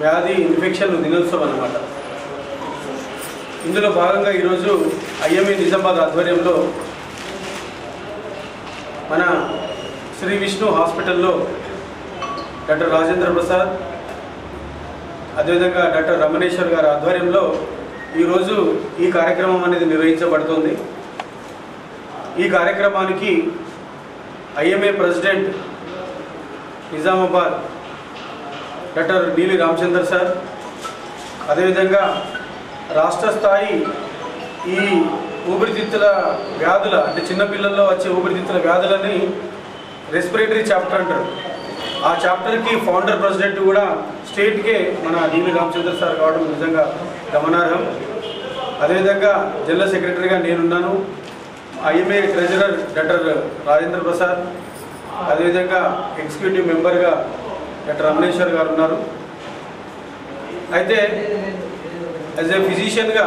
వ్యాధి ఇన్ఫెక్షన్ దినోత్సవం అన్నమాట ఇందులో భాగంగా ఈరోజు ఐఎంఏ నిజామాబాద్ ఆధ్వర్యంలో మన శ్రీ విష్ణు హాస్పిటల్లో డాక్టర్ రాజేంద్ర ప్రసాద్ అదేవిధంగా డాక్టర్ రమణేశ్వర్ గారి ఆధ్వర్యంలో ఈరోజు ఈ కార్యక్రమం అనేది నిర్వహించబడుతుంది ఈ కార్యక్రమానికి ఐఎంఏ ప్రెసిడెంట్ నిజామాబాద్ డాక్టర్ నీలి రామచందర్ సార్ అదేవిధంగా రాష్ట్ర స్థాయి ఈ ఊపిరితిత్తుల వ్యాధుల అంటే చిన్నపిల్లల్లో వచ్చే ఊపిరితిత్తుల వ్యాధులని రెస్పిరేటరీ చాప్టర్ అంటారు ఆ చాప్టర్కి ఫౌండర్ ప్రెసిడెంట్ కూడా స్టేట్కే మన నీలి రామచంద్ర సార్ కావడం నిజంగా గమనార్హం అదేవిధంగా జనరల్ సెక్రటరీగా నేనున్నాను IMA treasurer doctor Rajendra Prasad అదేవిధంగా ఎగ్జిక్యూటివ్ మెంబర్గా డాక్టర్ రమణేశ్వర్ గారు ఉన్నారు అయితే యాజ్ ఏ ఫిజిషియన్గా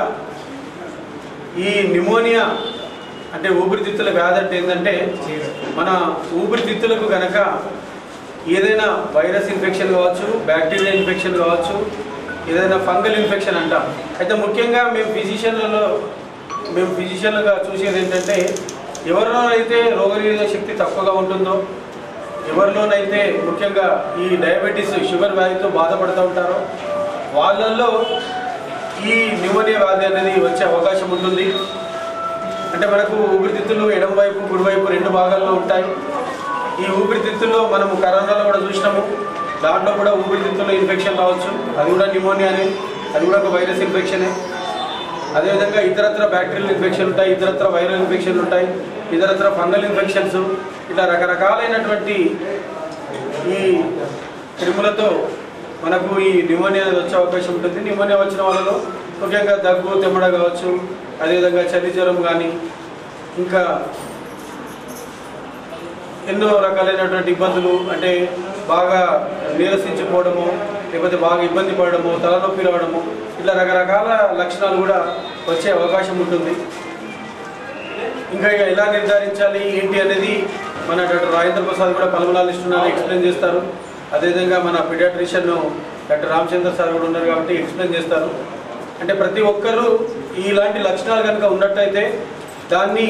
ఈ నిమోనియా అంటే ఊపిరితిత్తుల వ్యాధి అంటే ఏంటంటే మన ఊపిరితిత్తులకు కనుక ఏదైనా వైరస్ ఇన్ఫెక్షన్ కావచ్చు బ్యాక్టీరియా ఇన్ఫెక్షన్ కావచ్చు ఏదైనా ఫంగల్ ఇన్ఫెక్షన్ అంటాం అయితే ముఖ్యంగా మేము ఫిజిషియన్లలో మేము ఫిజిషియన్లుగా చూసేది ఏంటంటే ఎవరిలోనైతే రోగనిరోధక శక్తి తక్కువగా ఉంటుందో ఎవరిలోనైతే ముఖ్యంగా ఈ డయాబెటీస్ షుగర్ వ్యాధితో బాధపడుతూ ఉంటారో వాళ్ళల్లో ఈ న్యూమోనియా వ్యాధి అనేది వచ్చే అవకాశం ఉంటుంది అంటే మనకు ఊపిరితిత్తులు ఎడమ వైపు కుడివైపు రెండు భాగాల్లో ఉంటాయి ఈ ఊపిరితిత్తుల్లో మనము కరోనాలో కూడా చూసినాము దాంట్లో కూడా ఊపిరితిత్తుల్లో ఇన్ఫెక్షన్ రావచ్చు అది కూడా న్యూమోనియానే అది కూడా ఒక వైరస్ ఇన్ఫెక్షనే అదేవిధంగా ఇతరత్ర బ్యాక్టీరియల్ ఇన్ఫెక్షన్ ఉంటాయి ఇతరత్ర వైరల్ ఇన్ఫెక్షన్లు ఉంటాయి ఇతరత్ర ఫంగల్ ఇన్ఫెక్షన్స్ ఇట్లా రకరకాలైనటువంటి ఈ క్రిములతో మనకు ఈ న్యూమోనియా అనేది వచ్చే అవకాశం ఉంటుంది న్యూమోనియా వచ్చిన వాళ్ళలో ముఖ్యంగా దగ్గు తెమ్మడ కావచ్చు అదేవిధంగా చలి జ్వరం కానీ ఇంకా ఎన్నో రకాలైనటువంటి ఇబ్బందులు అంటే బాగా నీరసించిపోవడము లేకపోతే బాగా ఇబ్బంది పడడము తలనొప్పి రావడము ఇట్లా రకరకాల లక్షణాలు కూడా వచ్చే అవకాశం ఉంటుంది ఇంకా ఇక ఎలా నిర్ధారించాలి ఏంటి అనేది మన డాక్టర్ రాజేంద్ర ప్రసాద్ కూడా పల్మనాలిస్ట్ ఉన్నారు ఎక్స్ప్లెయిన్ చేస్తారు అదేవిధంగా మన పిడియాట్రిషియన్ డాక్టర్ రామచంద్ర సార్ కూడా ఉన్నారు కాబట్టి ఎక్స్ప్లెయిన్ చేస్తారు అంటే ప్రతి ఒక్కరూ ఇలాంటి లక్షణాలు కనుక ఉన్నట్టయితే దాన్ని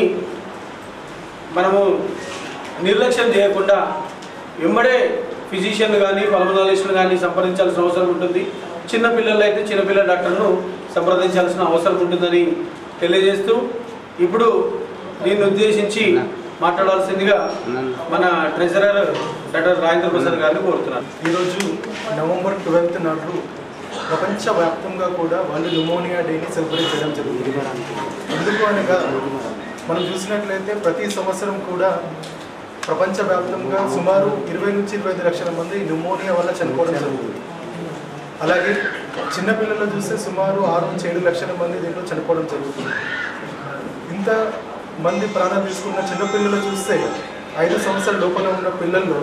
మనము నిర్లక్ష్యం చేయకుండా వెంబడే ఫిజిషియన్ కానీ పల్మనాలిస్ట్ను కానీ సంప్రదించాల్సిన అవసరం ఉంటుంది చిన్నపిల్లలు అయితే చిన్నపిల్లల డాక్టర్ను సంప్రదించాల్సిన అవసరం ఉంటుందని తెలియజేస్తూ ఇప్పుడు దీన్ని ఉద్దేశించి మాట్లాడాల్సిందిగా మన ట్రెజరర్ డాక్టర్ రాజేంద్ర ప్రసాద్ గారిని కోరుతున్నాను ఈరోజు నవంబర్ ట్వెల్త్ నాడు ప్రపంచవ్యాప్తంగా కూడా వాళ్ళు న్యూమోనియా డేని సెలబ్రేట్ చేయడం జరుగుతుంది ఎందుకు అనగా మనం చూసినట్లయితే ప్రతి సంవత్సరం కూడా ప్రపంచవ్యాప్తంగా సుమారు ఇరవై నుంచి ఇరవై ఐదు లక్షల మంది న్యూమోనియా వల్ల చనిపోవడం జరుగుతుంది అలాగే చిన్నపిల్లలు చూస్తే సుమారు ఆరు నుంచి ఏడు లక్షల మంది దీంట్లో చనిపోవడం జరుగుతుంది ఇంత మంది ప్రాణాలు తీసుకున్న చిన్నపిల్లలు చూస్తే ఐదు సంవత్సరాల లోపల ఉన్న పిల్లల్లో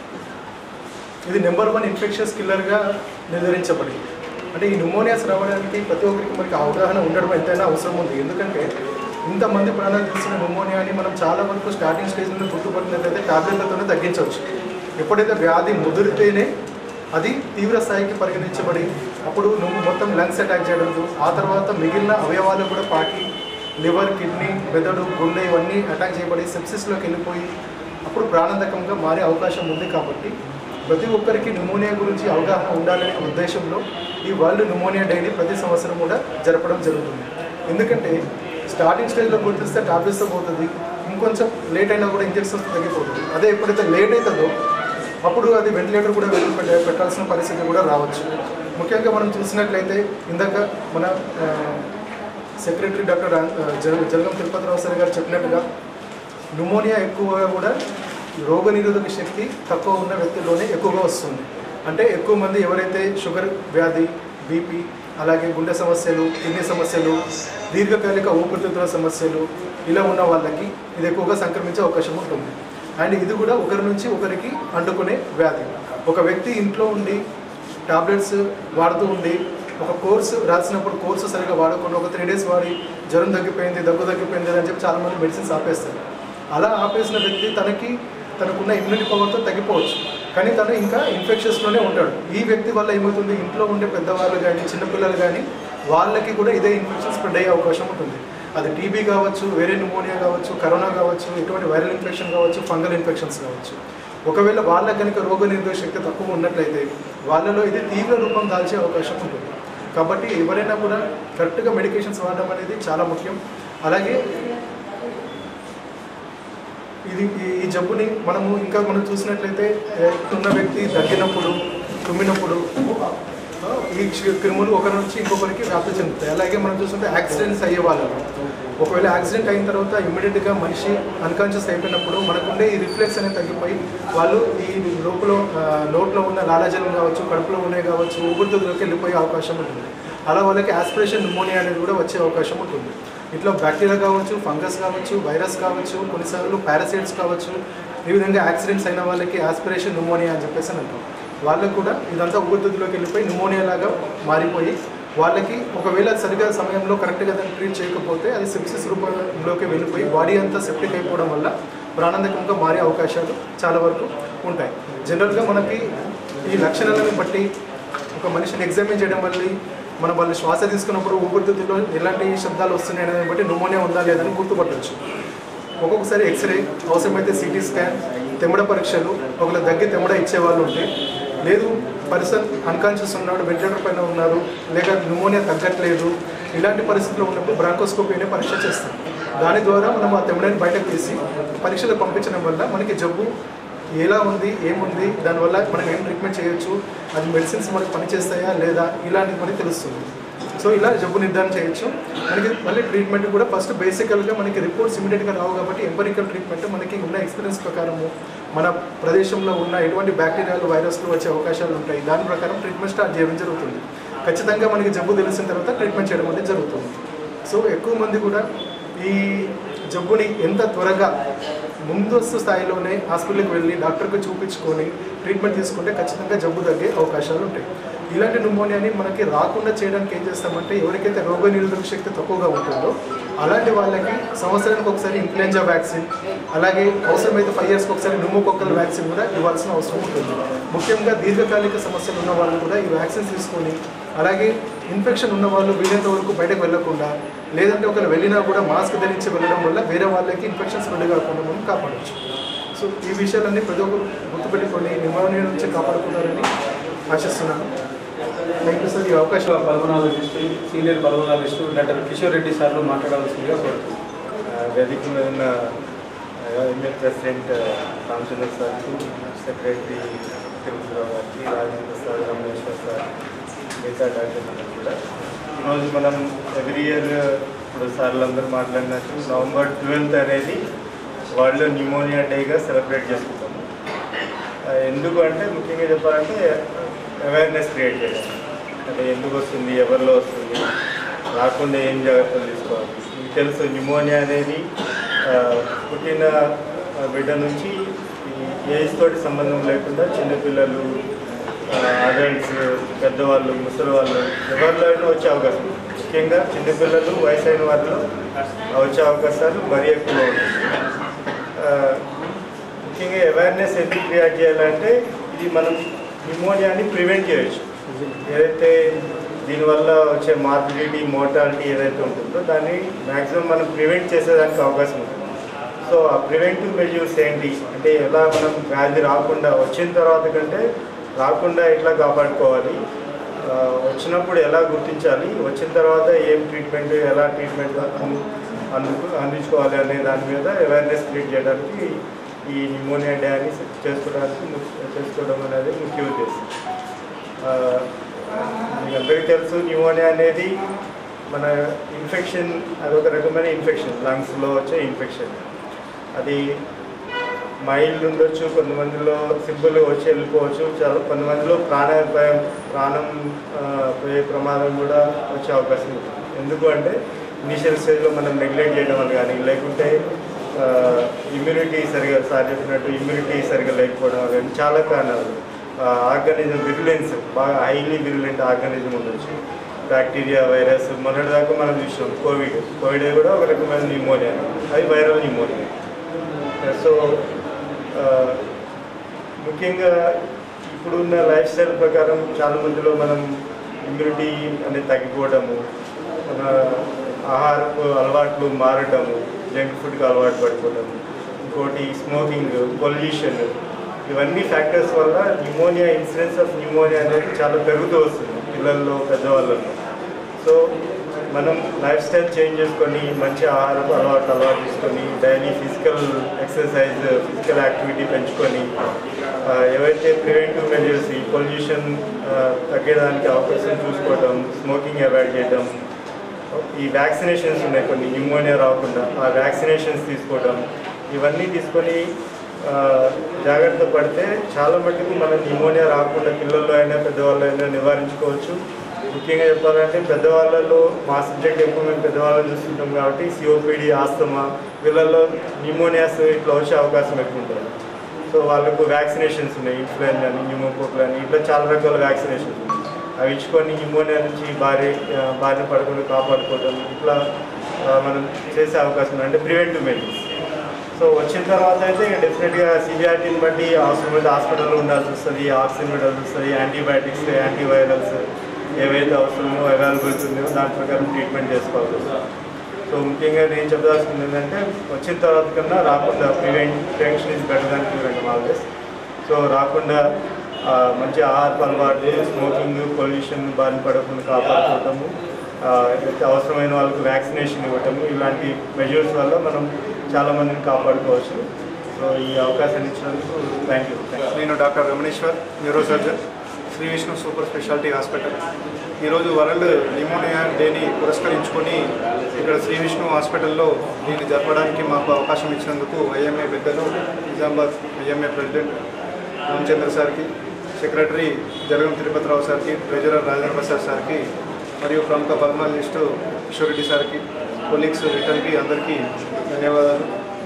ఇది నెంబర్ వన్ ఇన్ఫెక్షన్స్ కిల్లర్గా నిర్ధారించబడింది అంటే ఈ న్యూమోనియాస్ రావడానికి ప్రతి ఒక్కరికి మనకి అవగాహన ఉండడం ఎంతైనా అవసరం ఉంది ఎందుకంటే ఇంతమంది ప్రాణాలు తీస్తున్న న్యూమోనియాని మనం చాలా వరకు స్టార్టింగ్ స్టేజ్ నుండి గుర్తుపట్టినట్లయితే టాబ్లెట్లతోనే తగ్గించవచ్చు ఎప్పుడైతే వ్యాధి ముదిరితేనే అది తీవ్ర స్థాయికి పరిగణించబడి అప్పుడు నువ్వు మొత్తం లంగ్స్ అటాక్ చేయడం ఆ తర్వాత మిగిలిన అవయవాలు కూడా పాకి లివర్ కిడ్నీ మెదడు గుండె ఇవన్నీ అటాక్ చేయబడి సెప్సిస్లోకి వెళ్ళిపోయి అప్పుడు ప్రాణాంతకంగా మారే అవకాశం ఉంది కాబట్టి ప్రతి ఒక్కరికి న్యూమోనియా గురించి అవగాహన ఉండాలనే ఉద్దేశంలో ఈ వరల్డ్ న్యూమోనియా డేని ప్రతి సంవత్సరం కూడా జరపడం జరుగుతుంది ఎందుకంటే స్టార్టింగ్ స్టేజ్లో గుర్తిస్తే టాబ్లెట్స్తో పోతుంది ఇంకొంచెం లేట్ అయినా కూడా ఇంజెక్షన్స్ తగ్గిపోతుంది అదే ఎప్పుడైతే లేట్ అవుతుందో అప్పుడు అది వెంటిలేటర్ కూడా వెళ్ళి పెట్ట- పెట్టాల్సిన పరిస్థితి కూడా రావచ్చు ముఖ్యంగా మనం చూసినట్లయితే ఇందాక మన ఆ, సెక్రటరీ డాక్టర్ రా- ఆ, జల- జలగం తిరుపతిరావు సార్ గారు చెప్పినట్టుగా న్యూమోనియా ఎక్కువగా కూడా రోగనిరోధక శక్తి తక్కువ ఉన్న వ్యక్తుల్లోనే ఎక్కువగా వస్తుంది అంటే ఎక్కువ మంది ఎవరైతే షుగర్ వ్యాధి బీపీ అలాగే గుండె సమస్యలు కిడ్నీ సమస్యలు దీర్ఘకాలిక ఊపిరితిత్తుల సమస్యలు ఇలా ఉన్న వాళ్ళకి ఇది ఎక్కువగా సంక్రమించే అవకాశం ఉంటుంది అండ్ ఇది కూడా ఒకరి నుంచి ఒకరికి అంటుకునే వ్యాధి ఒక వ్యక్తి ఇంట్లో ఉండి టాబ్లెట్స్ వాడుతూ ఉండి ఒక కోర్సు రాసినప్పుడు కోర్సు సరిగా వాడకుండా ఒక త్రీ డేస్ వాడి జ్వరం తగ్గిపోయింది దగ్గు తగ్గిపోయింది అని చెప్పి చాలామంది మెడిసిన్స్ ఆపేస్తారు అలా ఆపేసిన వ్యక్తి తనకి తనకున్న ఇమ్యూనిటీ పవర్తో తగ్గిపోవచ్చు కానీ తను ఇంకా ఇన్ఫెక్షన్స్లోనే ఉంటాడు ఈ వ్యక్తి వల్ల ఏమవుతుంది ఇంట్లో ఉండే పెద్దవాళ్ళు కానీ చిన్నపిల్లలు కానీ వాళ్ళకి కూడా ఇదే ఇన్ఫెక్షన్ స్ప్రెడ్ అయ్యే అవకాశం ఉంటుంది అది టీబీ కావచ్చు వేరే న్యూమోనియా కావచ్చు కరోనా కావచ్చు ఇటువంటి వైరల్ ఇన్ఫెక్షన్ కావచ్చు ఫంగల్ ఇన్ఫెక్షన్స్ కావచ్చు ఒకవేళ వాళ్ళకి కనుక రోగ నిరోధక శక్తి తక్కువ ఉన్నట్లయితే వాళ్ళలో ఇది తీవ్ర రూపం దాల్చే అవకాశం ఉంటుంది కాబట్టి ఎవరైనా కూడా కరెక్ట్గా మెడికేషన్స్ వాడడం అనేది చాలా ముఖ్యం అలాగే ఇది ఈ- ఈ జబ్బుని మనము ఇంకా మనం చూసినట్లయితే ఏ, ఉన్న వ్యక్తి దగ్గినప్పుడు తుమ్మినప్పుడు ఆ, ఈ క్ష- క్రిములు ఒకరి నుంచి ఇంకొకరికి వ్యాప్తి చెందుతాయి అలాగే మనం చూస్తుంటే యాక్సిడెంట్స్ అయ్యే వాళ్ళు ఒకవేళ యాక్సిడెంట్ అయిన తర్వాత ఇమ్మీడియట్గా మనిషి అన్కాన్షియస్ అయిపోయినప్పుడు మనకుండే ఈ రిఫ్లెక్స్ అనేది తగ్గిపోయి వాళ్ళు ఈ లోపల ఆ, నోట్లో ఉన్న లాలాజలం కావచ్చు కడుపులో ఉన్నాయి కావచ్చు ఊపిరితిత్తులోకి వెళ్ళిపోయే అవకాశం ఉంటుంది అలా వాళ్ళకి ఆస్పిరేషన్ న్యూమోనియా అనేది కూడా వచ్చే అవకాశం ఉంటుంది ఇట్లా బ్యాక్టీరియా కావచ్చు ఫంగస్ కావచ్చు వైరస్ కావచ్చు కొన్నిసార్లు పారాసైట్స్ కావచ్చు ఈ విధంగా యాక్సిడెంట్స్ అయిన వాళ్ళకి ఆస్పిరేషన్ న్యూమోనియా అని చెప్పేసి అని అంటాం వాళ్ళకు కూడా ఇదంతా ఊపిరితిత్తులోకి వెళ్ళిపోయి న్యూమోనియా లాగా మారిపోయి వాళ్ళకి ఒకవేళ సరిగా సమయంలో కరెక్ట్గా దాన్ని ట్రీట్ చేయకపోతే అది సెప్సిస్ రూపంలోకి వెళ్ళిపోయి బాడీ అంతా సెప్టిక్ అయిపోవడం వల్ల ప్రాణాంతకంగా మారే అవకాశాలు చాలా వరకు ఉంటాయి జనరల్గా మనకి ఈ లక్షణాలను బట్టి ఒక మనిషిని ఎగ్జామిన్ చేయడం వల్ల మనం వాళ్ళు శ్వాస తీసుకున్నప్పుడు ఊపిరితిత్తులో ఎలాంటి శబ్దాలు వస్తున్నాయి అనేది బట్టి న్యూమోనియా ఉందా లేదని గుర్తుపట్టవచ్చు ఒక్కొక్కసారి ఎక్స్రే అవసరమైతే సిటీ స్కాన్ తెమ్మడ పరీక్షలు ఒకవేళ దగ్గర తెమ్మడ ఇచ్చేవాళ్ళు ఉంటే లేదు పర్సన్ అన్కాన్షియస్ ఉన్నాడు వెంటిలేటర్ పైన ఉన్నారు లేక న్యూమోనియా తగ్గట్లేదు ఇలాంటి పరిస్థితుల్లో ఉన్నప్పుడు బ్రాంకోస్కోపీ అనే పరీక్ష చేస్తాం దాని ద్వారా మనం ఆ తెమ్మడని బయటకు తీసి పరీక్షలు పంపించడం వల్ల మనకి జబ్బు ఎలా ఉంది ఏముంది దానివల్ల మనం ఏం ట్రీట్మెంట్ చేయొచ్చు అది మెడిసిన్స్ మనకి పనిచేస్తాయా లేదా ఇలాంటిది మనకి తెలుస్తుంది సో ఇలా జబ్బు నిర్ధారణ చేయొచ్చు మనకి మళ్ళీ ట్రీట్మెంట్ కూడా ఫస్ట్ బేసికల్గా మనకి రిపోర్ట్స్ ఇమీడియట్గా రావు కాబట్టి ఎంపరికల్ ట్రీట్మెంట్ మనకి ఉన్న ఎక్స్పీరియన్స్ ప్రకారము మన ప్రదేశంలో ఉన్న ఎటువంటి బ్యాక్టీరియాలు వైరస్లు వచ్చే అవకాశాలు ఉంటాయి దాని ప్రకారం ట్రీట్మెంట్ స్టార్ట్ చేయడం జరుగుతుంది ఖచ్చితంగా మనకి జబ్బు తెలిసిన తర్వాత ట్రీట్మెంట్ చేయడం అనేది జరుగుతుంది సో ఎక్కువ మంది కూడా ఈ జబ్బుని ఎంత త్వరగా ముందస్తు స్థాయిలోనే హాస్పిటల్కి వెళ్ళి డాక్టర్కి చూపించుకొని ట్రీట్మెంట్ తీసుకుంటే ఖచ్చితంగా జబ్బు తగ్గే అవకాశాలు ఉంటాయి ఇలాంటి న్యూమోనియాని మనకి రాకుండా చేయడానికి ఏం చేస్తామంటే ఎవరికైతే రోగ నిరోధక శక్తి తక్కువగా ఉంటుందో అలాంటి వాళ్ళకి సంవత్సరానికి ఒకసారి ఇన్ఫ్లుయెంజా వ్యాక్సిన్ అలాగే అవసరమైతే ఫైవ్ ఇయర్స్కి ఒకసారి న్యూమోకొక్కల్ వ్యాక్సిన్ కూడా ఇవ్వాల్సిన అవసరం ఉంటుంది ముఖ్యంగా దీర్ఘకాలిక సమస్యలు ఉన్న వాళ్ళు కూడా ఈ వ్యాక్సిన్స్ తీసుకొని అలాగే ఇన్ఫెక్షన్ ఉన్న వాళ్ళు వీలైనంత వరకు బయటకు వెళ్ళకుండా లేదంటే ఒకరు వెళ్ళినా కూడా మాస్క్ ధరించి వెళ్ళడం వల్ల వేరే వాళ్ళకి ఇన్ఫెక్షన్ స్ప్రెడ్ కాకుండా మనం కాపాడవచ్చు సో ఈ విషయాలన్నీ ప్రతి ఒక్కరు గుర్తుపెట్టుకొని న్యూమోనియా నుంచి కాపాడుకున్నారని ఆశిస్తున్నాను థ్యాంక్ యూ సార్ ఈ అవకాశం pulmonologist senior pulmonologist doctor Kishore Reddy సార్లు మాట్లాడాల్సిందిగా కోరుతున్నాను వేదిక మీద ఉన్న ఎంఎల్ ప్రెసిడెంట్ రామచంద్ర సార్కి సెక్రటరీ తిరుమలరావు గారికి రాజేంద్ర ప్రసాద్ రమేశ్వర్ సార్ మిగతా డాక్టర్లు కూడా ఈరోజు మనం ఎవ్రీ ఇయర్ ఇప్పుడు సార్లు అందరూ మాట్లాడినట్టు నవంబర్ ట్వెల్త్ అనేది వరల్డ్ న్యూమోనియా డేగా సెలబ్రేట్ చేసుకుంటాము ఆ, ఎందుకు అంటే ముఖ్యంగా చెప్పాలంటే అవేర్నెస్ క్రియేట్ చేయడం అంటే ఎందుకు వస్తుంది ఎవరిలో వస్తుంది రాకుండా ఏం జాగ్రత్తలు తీసుకోవాలి మీకు తెలుసు న్యూమోనియా అనేది ఆ, పుట్టిన ఆ, బిడ్డ నుంచి ఈ ఏజ్ తోటి సంబంధం లేకుండా చిన్నపిల్లలు అడల్ట్స్ పెద్దవాళ్ళు ముసలి వాళ్ళు ఎవరిలో అయినా వచ్చే అవకాశం ఉంది. ముఖ్యంగా చిన్నపిల్లలు వయసు అయిన వారిలో వచ్చే అవకాశాలు మరీ ఎక్కువ ఉంటాయి ఆ, ముఖ్యంగా అవేర్నెస్ ఎందుకు క్రియేట్ చేయాలంటే ఇది మనం న్యూమోనియాని ప్రివెంట్ చేయొచ్చు ఏదైతే దీనివల్ల వచ్చే మార్బిలిటీ మోర్టాలిటీ ఏదైతే ఉంటుందో దాన్ని మ్యాక్సిమం మనం ప్రివెంట్ చేసేదానికి అవకాశం ఉంటుంది సో ఆ ప్రివెంటివ్ మెజర్స్ ఏంటి అంటే ఎలా మనం వ్యాధి రాకుండా వచ్చిన తర్వాత కంటే రాకుండా ఎట్లా కాపాడుకోవాలి ఆ, వచ్చినప్పుడు ఎలా గుర్తించాలి వచ్చిన తర్వాత ఏం ట్రీట్మెంట్ ఎలా ట్రీట్మెంట్ అందు అందుకు అందించుకోవాలి అనే దాని మీద అవేర్నెస్ క్రియేట్ చేయడానికి ఈ న్యూమోనియా డే అని చేసుకోవడానికి ము- చేసుకోవడం అనేది ముఖ్య ఉద్దేశం ఆ, మీకు అందరికీ తెలుసు న్యూమోనియా అనేది మన ఇన్ఫెక్షన్ అదొక రకమైన ఇన్ఫెక్షన్ లంగ్స్లో వచ్చే ఇన్ఫెక్షన్ అది మైల్డ్ ఉండొచ్చు కొంతమందిలో సింపుల్ వచ్చి వెళ్ళిపోవచ్చు చాలా కొంతమందిలో ప్రాణాపాయం ప్రాణం ఆ, పోయే ప్రమాదం కూడా వచ్చే అవకాశం ఉంది ఎందుకు అంటే ఇనిషియల్ స్టేజ్లో మనం నెగ్లెక్ట్ చేయడం వల్ల కానీ లేకుంటే ఇమ్యూనిటీ సరిగా సార్ చెప్పినట్టు ఇమ్యూనిటీ సరిగా లేకపోవడం వల్ల కానీ చాలా కారణాలు ఆర్గానిజం విరులెన్స్ బాగా హైలీ విరులెంట్ ఆర్గానిజం ఉండొచ్చు బ్యాక్టీరియా వైరస్ మొన్నటిదాకా మనం చూసాం కోవిడ్ కోవిడ్ కూడా ఒక రకమైన న్యూమోనియా అది వైరల్ న్యూమోనియా సో ఆ, ముఖ్యంగా ఇప్పుడున్న లైఫ్ స్టైల్ ప్రకారం చాలా మందిలో మనం ఇమ్యూనిటీ అనేది తగ్గిపోవడము మన ఆహారపు అలవాట్లు మారడము జంక్ ఫుడ్కి అలవాటు పడిపోవడము ఇంకోటి స్మోకింగ్ పొల్యూషన్ ఇవన్నీ ఫ్యాక్టర్స్ వల్ల న్యూమోనియా ఇన్సిడెన్స్ ఆఫ్ న్యూమోనియా అనేది చాలా పెరుగుతూ వస్తుంది పిల్లల్లో పెద్దవాళ్ళలో సో మనం లైఫ్ స్టైల్ చేంజ్ చేసుకొని మంచి ఆహారపు అలవాటు అలవాటు చేసుకొని daily physical exercise physical activity పెంచుకొని ఆ, ఏవైతే ప్రివెంటివ్ మెజర్స్ ఈ పొల్యూషన్ తగ్గడానికి అవకాశం చూసుకోవడం స్మోకింగ్ అవాయిడ్ చేయడం ఈ వ్యాక్సినేషన్స్ ఉన్నాయి కొన్ని న్యూమోనియా రాకుండా ఆ వ్యాక్సినేషన్స్ తీసుకోవడం ఇవన్నీ తీసుకొని ఆ, జాగ్రత్త పడితే చాలా మట్టుకు మన న్యూమోనియా రాకుండా పిల్లల్లో అయినా పెద్దవాళ్ళు అయినా నివారించుకోవచ్చు ముఖ్యంగా చెప్పాలంటే పెద్దవాళ్ళలో మా సబ్జెక్ట్ ఎక్కువ మేము పెద్దవాళ్ళని చూస్తుంటాం కాబట్టి సిఓపిడి ఆస్తమా వీళ్ళల్లో న్యూమోనియాస్ ఇట్లా వచ్చే అవకాశం ఎక్కువ ఉంటుంది సో వాళ్ళకు వ్యాక్సినేషన్స్ ఉన్నాయి ఇన్ఫ్లుయెంజా అని న్యూమోకోక్లు అని ఇట్లా చాలా రకాల వ్యాక్సినేషన్స్ ఉన్నాయి అవి ఇచ్చుకొని న్యూమోనియా నుంచి భారీ ఆ, బారిన పడకుండా కాపాడుకోవడం ఇట్లా ఆ, మనం చేసే అవకాశం ఉంది అంటే ప్రివెంటివ్ మెజర్స్ సో వచ్చిన తర్వాత అయితే డెఫినెట్గా సివియారిటీని బట్టి అవసరమైతే హాస్పిటల్లో ఉండాల్సి వస్తుంది ఆక్సిజన్ పెట్టాల్సి వస్తుంది యాంటీబయాటిక్స్ యాంటీవైరల్స్ ఏవైతే అవసరమో అవైలబిలిటీ ఉందో దాని ప్రకారం ట్రీట్మెంట్ చేసుకోవాల్సి వస్తుంది సో ముఖ్యంగా నేను చెప్పాల్సింది ఏంటంటే వచ్చిన తర్వాత కన్నా రాకుండా prevent prevention is better than prevent always so రాకుండా ఆ, మంచి ఆహార అలవాటు స్మోకింగ్ పొల్యూషన్ బారిన పడకుండా కాపాడుకోవటము ఆ, అయితే అవసరమైన వాళ్ళకి వ్యాక్సినేషన్ ఇవ్వటము ఇలాంటి మెజర్స్ వల్ల మనం చాలా మందిని కాపాడుకోవచ్చు సో ఈ అవకాశాన్ని ఇచ్చినందుకు థ్యాంక్ యూ నేను doctor Ramaneshwar neuro surgeon Shri Vishnu super speciality hospital ఈరోజు వరల్డ్ న్యూమోనియా డేని పురస్కరించుకొని ఇక్కడ శ్రీ విష్ణు హాస్పిటల్లో దీన్ని జరపడానికి మాకు అవకాశం ఇచ్చినందుకు ఐఎంఏ పెద్దలు నిజామాబాద్ ఐఎంఏ ప్రెసిడెంట్ రామచంద్ర సార్కి సెక్రటరీ జరగం తిరుపతిరావు సార్కి ట్రెజరర్ రాజేంద్ర ప్రసాద్ సార్కి మరియు ప్రముఖ పద్మాలజిస్టు కిషోర్ రెడ్డి సార్కి కొలీగ్స్ ఇతరికి అందరికీ ధన్యవాదాలు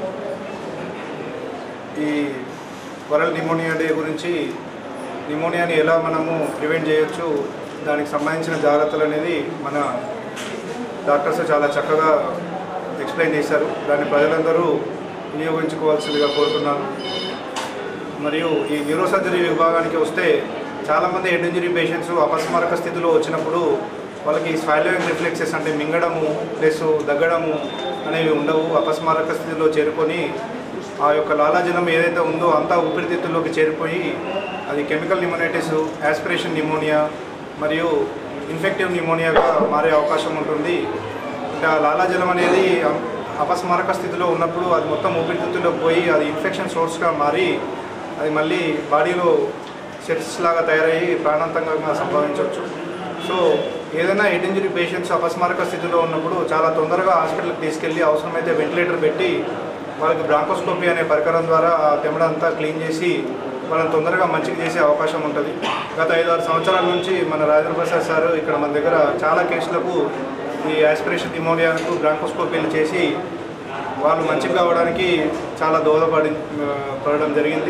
ఈ వరల్డ్ నిమోనియా డే గురించి నిమోనియాని ఎలా మనము ప్రివెంట్ చేయొచ్చు దానికి సంబంధించిన జాగ్రత్తలు అనేది మన డాక్టర్స్ చాలా చక్కగా ఎక్స్ప్లెయిన్ చేశారు దాన్ని ప్రజలందరూ వినియోగించుకోవాల్సిందిగా కోరుతున్నాను మరియు ఈ న్యూరో సర్జరీ విభాగానికి వస్తే చాలామంది హెడ్ ఇంజరీ పేషెంట్స్ అపస్మారక స్థితిలో వచ్చినప్పుడు వాళ్ళకి స్వైలోయింగ్ రిఫ్లెక్సెస్ అంటే మింగడము ప్లస్ దగ్గడము అనేవి ఉండవు అపస్మారక స్థితిలో చేరుకొని ఆ యొక్క లాలాజలం ఏదైతే ఉందో అంతా ఊపిరితిత్తుల్లోకి చేరిపోయి అది కెమికల్ న్యూమోనైటిస్ యాస్పిరేషన్ న్యూమోనియా మరియు ఇన్ఫెక్టివ్ న్యూమోనియాగా మారే అవకాశం ఉంటుంది అంటే ఆ లాలాజలం అనేది అపస్మారక స్థితిలో ఉన్నప్పుడు అది మొత్తం ఊపిరితిత్తుల్లోకి పోయి అది ఇన్ఫెక్షన్ సోర్స్గా మారి అది మళ్ళీ బాడీలో సెట్స్ లాగా తయారయ్యి ప్రాణాంతంగా సంభవించవచ్చు సో ఏదైనా హెడ్ ఇంజరీ పేషెంట్స్ అపస్మారక స్థితిలో ఉన్నప్పుడు చాలా తొందరగా హాస్పిటల్కి తీసుకెళ్ళి అవసరమైతే వెంటిలేటర్ పెట్టి వాళ్ళకి బ్రాంకోస్కోపీ అనే పరికరం ద్వారా ఆ తెమ్మడ అంతా క్లీన్ చేసి వాళ్ళని తొందరగా మంచిగా చేసే అవకాశం ఉంటుంది గత ఐదు ఆరు సంవత్సరాల నుంచి మన రాజేంద్ర ప్రసాద్ సార్ ఇక్కడ మన దగ్గర చాలా కేసులకు ఈ యాస్పిరేషన్ నిమోనియాకు బ్రాంకోస్కోపీలు చేసి వాళ్ళు మంచిగా కావడానికి చాలా దోహదపడి ఆ, పడడం జరిగింది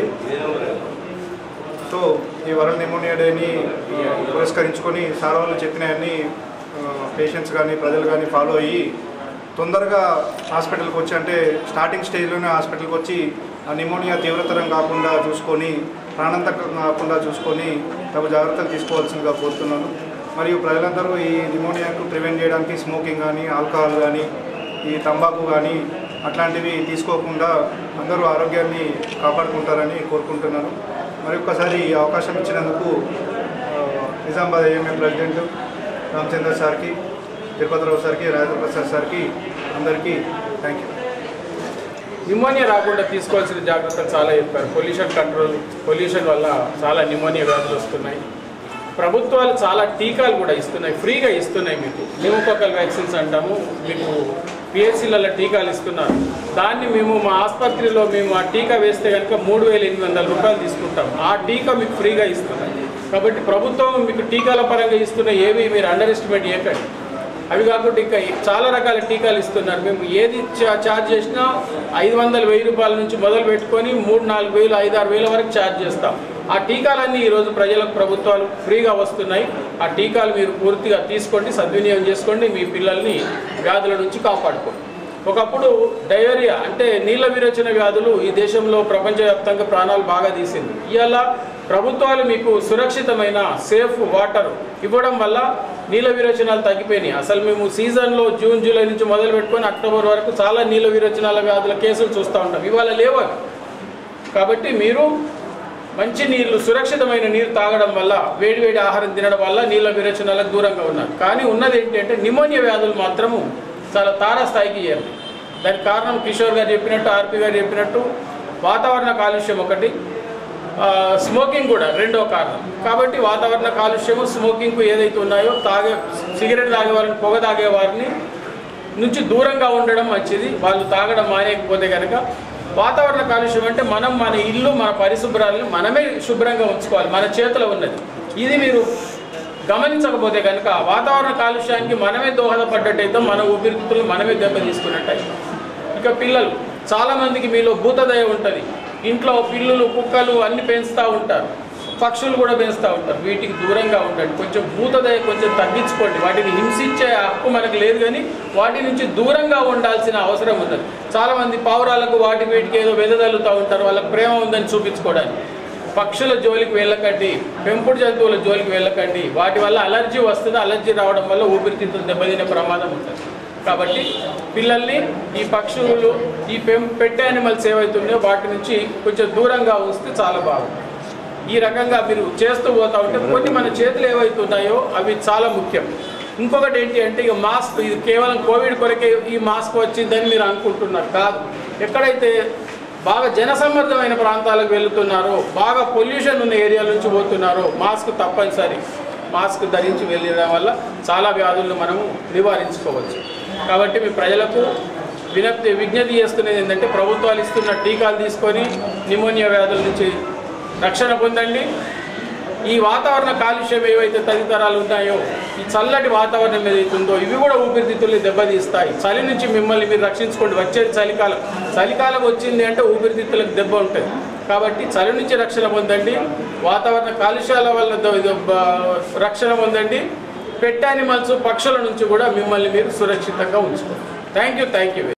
సో ఈ వరల్డ్ నిమోనియా డేని పురస్కరించుకొని సార్ వాళ్ళు చెప్పినవన్నీ పేషెంట్స్ కానీ ప్రజలు కానీ ఫాలో అయ్యి తొందరగా హాస్పిటల్కి వచ్చి అంటే స్టార్టింగ్ స్టేజ్లోనే హాస్పిటల్కి వచ్చి ఆ నిమోనియా తీవ్రతరం కాకుండా చూసుకొని ప్రాణాంతకం కాకుండా చూసుకొని తగు జాగ్రత్తలు తీసుకోవాల్సిందిగా కోరుతున్నాను మరియు ప్రజలందరూ ఈ నిమోనియాకు ప్రివెంట్ చేయడానికి స్మోకింగ్ కానీ ఆల్కహాల్ కానీ ఈ తంబాకు కానీ అట్లాంటివి తీసుకోకుండా అందరూ ఆరోగ్యాన్ని కాపాడుకుంటారని కోరుకుంటున్నాను మరి ఒక్కసారి ఈ అవకాశం ఇచ్చినందుకు ఆ, నిజామాబాద్ ఏఎంఏ ప్రెసిడెంట్ రామచంద్ర సార్కి తిరుపతిరావు సార్కి రాజేంద్ర ప్రసాద్ సార్కి అందరికీ థ్యాంక్ యూ న్యూమోనియా రాకుండా తీసుకోవాల్సిన జాగ్రత్తలు చాలా చెప్పారు పొల్యూషన్ కంట్రోల్ పొల్యూషన్ వల్ల చాలా న్యూమోనియా వ్యాధులు వస్తున్నాయి ప్రభుత్వాలు చాలా టీకాలు కూడా ఇస్తున్నాయి ఫ్రీగా ఇస్తున్నాయి మీకు న్యూమోకోకల్ వ్యాక్సిన్స్ అంటాము మీకు పిహెచ్సిలలో టీకాలు ఇస్తున్నారు దాన్ని మేము మా ఆసుపత్రిలో మేము ఆ టీకా వేస్తే కనుక మూడు వేల ఎనిమిది వందల రూపాయలు తీసుకుంటాం ఆ టీకా మీకు ఫ్రీగా ఇస్తున్నాయి కాబట్టి ప్రభుత్వం మీకు టీకాల పరంగా ఇస్తున్న ఏవి మీరు అండర్ ఎస్టిమేట్ చేయకండి అవి కాకుండా ఇంకా చాలా రకాల టీకాలు ఇస్తున్నారు మేము ఏది చా- ఛార్జ్ చేసినా ఐదు వందల వెయ్యి రూపాయల నుంచి మొదలు పెట్టుకొని మూడు నాలుగు వేలు ఐదు ఆరు వేల వరకు ఛార్జ్ చేస్తాం ఆ టీకాలన్నీ ఈరోజు ప్రజలకు ప్రభుత్వాలు ఫ్రీగా వస్తున్నాయి ఆ టీకాలు మీరు పూర్తిగా తీసుకోండి సద్వినియోగం చేసుకోండి మీ పిల్లల్ని వ్యాధుల నుంచి కాపాడుకోండి ఒకప్పుడు డయేరియా అంటే నీళ్ళ విరోచన వ్యాధులు ఈ దేశంలో ప్రపంచవ్యాప్తంగా ప్రాణాలు బాగా తీసింది ఇవాళ ప్రభుత్వాలు మీకు సురక్షితమైన సేఫ్ వాటర్ ఇవ్వడం వల్ల నీళ్ళ విరోచనాలు తగ్గిపోయినాయి అసలు మేము సీజన్లో జూన్ జూలై నుంచి మొదలు పెట్టుకొని అక్టోబర్ వరకు చాలా నీళ్ళ విరోచనాల వ్యాధుల కేసులు చూస్తూ ఉంటాం ఇవాళ లేవు అవి. కాబట్టి మీరు మంచి నీళ్లు సురక్షితమైన నీరు తాగడం వల్ల వేడివేడి ఆహారం తినడం వల్ల నీళ్ళ విరేచనాలకు దూరంగా ఉన్నారు కానీ ఉన్నది ఏంటి అంటే నిమోనియా వ్యాధులు మాత్రము చాలా తారాస్థాయికి చేరింది దానికి కారణం కిషోర్ గారు చెప్పినట్టు ఆర్పి గారు చెప్పినట్టు వాతావరణ కాలుష్యం ఒకటి ఆ, స్మోకింగ్ కూడా రెండో కారణం కాబట్టి వాతావరణ కాలుష్యము స్మోకింగ్కు ఏదైతే ఉన్నాయో తాగే సిగరెట్ తాగే వారిని పొగ తాగే వారిని నుంచి దూరంగా ఉండడం మంచిది వాళ్ళు తాగడం మానేయకపోతే కనుక వాతావరణ కాలుష్యం అంటే మనం మన ఇల్లు మన పరిశుభ్రాలను మనమే శుభ్రంగా ఉంచుకోవాలి మన చేతిలో ఉన్నది ఇది మీరు గమనించకపోతే కనుక వాతావరణ కాలుష్యానికి మనమే దోహదపడ్డట్టయితే మన ఊపిరితిత్తులు మనమే దెబ్బతీసుకున్నట్టయి ఇక పిల్లలు చాలామందికి మీలో భూతదయ ఉంటుంది ఇంట్లో పిల్లులు కుక్కలు అన్ని పెంచుతూ ఉంటారు పక్షులు కూడా పెంచుతూ ఉంటారు వీటికి దూరంగా ఉండండి కొంచెం భూతదయ కొంచెం తగ్గించుకోండి వాటిని హింసించే హక్కు మనకు లేదు కానీ వాటి నుంచి దూరంగా ఉండాల్సిన అవసరం ఉన్నది చాలామంది పావురాలకు వాటి వీటికి ఏదో వెదజల్లుతూ ఉంటారు వాళ్ళకి ప్రేమ ఉందని చూపించుకోవడానికి పక్షుల జోలికి వెళ్ళకండి పెంపుడు జంతువుల జోలికి వెళ్ళకండి వాటి వల్ల అలర్జీ వస్తుంది అలర్జీ రావడం వల్ల ఊపిరితిత్తులు దెబ్బతినే ప్రమాదం ఉంటుంది కాబట్టి పిల్లల్ని ఈ పక్షులు ఈ పెం పెట్టే యానిమల్స్ ఏవైతున్నాయో వాటి నుంచి కొంచెం దూరంగా ఉంచితే చాలా బాగుంది ఈ రకంగా మీరు చేస్తూ పోతా ఉంటే కొన్ని మన చేతులు ఏవైతున్నాయో అవి చాలా ముఖ్యం ఇంకొకటి ఏంటి అంటే ఇక మాస్క్ ఇది కేవలం కోవిడ్ కొరకే ఈ మాస్క్ వచ్చిందని మీరు అనుకుంటున్నారు కాదు ఎక్కడైతే బాగా జనసమ్మర్దమైన ప్రాంతాలకు వెళుతున్నారో బాగా పొల్యూషన్ ఉన్న ఏరియాల నుంచి పోతున్నారో మాస్క్ తప్పనిసరి మాస్క్ ధరించి వెళ్ళడం వల్ల చాలా వ్యాధులను మనము నివారించుకోవచ్చు కాబట్టి మీ ప్రజలకు వినప్తి విజ్ఞప్తి చేస్తున్నది ఏంటంటే ప్రభుత్వాలు ఇస్తున్న టీకాలు తీసుకొని నిమోనియా వ్యాధుల నుంచి రక్షణ పొందండి ఈ వాతావరణ కాలుష్యం ఏవైతే తదితరాలు ఉన్నాయో ఈ చల్లటి వాతావరణం ఏదైతే ఉందో ఇవి కూడా ఊపిరితిత్తుల్ని దెబ్బతీస్తాయి చలి నుంచి మిమ్మల్ని మీరు రక్షించుకోండి వచ్చేది చలికాలం చలికాలం వచ్చింది అంటే ఊపిరితిత్తులకు దెబ్బ ఉంటుంది కాబట్టి చలి నుంచి రక్షణ పొందండి వాతావరణ కాలుష్యాల వల్ల ద- ద- బ- రక్షణ పొందండి పెట్ యానిమల్స్ పక్షుల నుంచి కూడా మిమ్మల్ని మీరు సురక్షితంగా ఉంచుకోండి థ్యాంక్ యూ థ్యాంక్ యూ